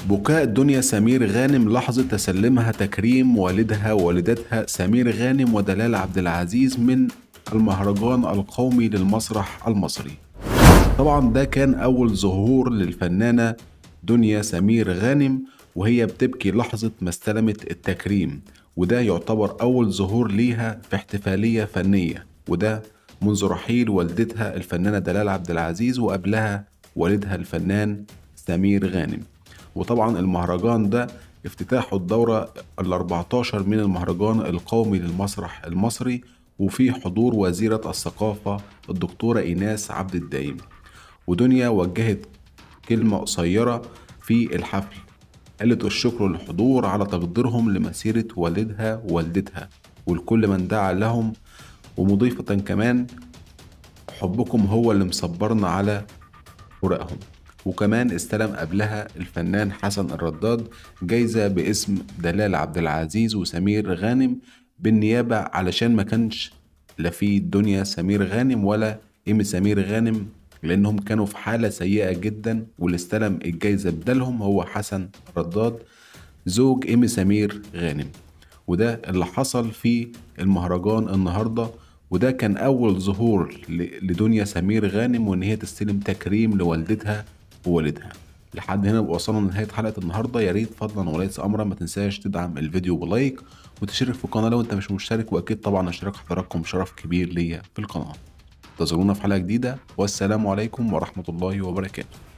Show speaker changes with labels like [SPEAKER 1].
[SPEAKER 1] بكاء دنيا سمير غانم لحظة تسلمها تكريم والدها ووالدتها سمير غانم ودلال عبد العزيز من المهرجان القومي للمسرح المصري طبعا ده كان أول ظهور للفنانة دنيا سمير غانم وهي بتبكي لحظة ما استلمت التكريم وده يعتبر أول ظهور ليها في احتفالية فنية وده منذ رحيل والدتها الفنانة دلال عبد العزيز وقبلها والدها الفنان سمير غانم وطبعا المهرجان ده افتتاحه الدورة ال 14 من المهرجان القومي للمسرح المصري وفي حضور وزيرة الثقافة الدكتورة إيناس عبد الدايم ودنيا وجهت كلمة قصيرة في الحفل قالت الشكر للحضور على تقديرهم لمسيرة والدها ووالدتها ولكل من دعا لهم ومضيفة كمان حبكم هو اللي مصبرنا على فراقهم وكمان استلم قبلها الفنان حسن الرداد جايزة باسم دلال عبد العزيز وسمير غانم بالنيابة علشان ما كانش لا في الدنيا سمير غانم ولا إيمي سمير غانم لأنهم كانوا في حالة سيئة جدا واللي استلم الجايزة بدلهم هو حسن رداد زوج إيمي سمير غانم وده اللي حصل في المهرجان النهارده وده كان أول ظهور لدنيا سمير غانم وإن هي تستلم تكريم لوالدتها ووالدها لحد هنا وصلنا لنهاية حلقة النهاردة يا ريت فضلا وليس أمرا ما تنساش تدعم الفيديو بلايك وتشترك في القناة لو أنت مش مشترك وأكيد طبعا اشتراك حضراتكم شرف كبير ليا في القناة انتظرونا في حلقة جديدة والسلام عليكم ورحمة الله وبركاته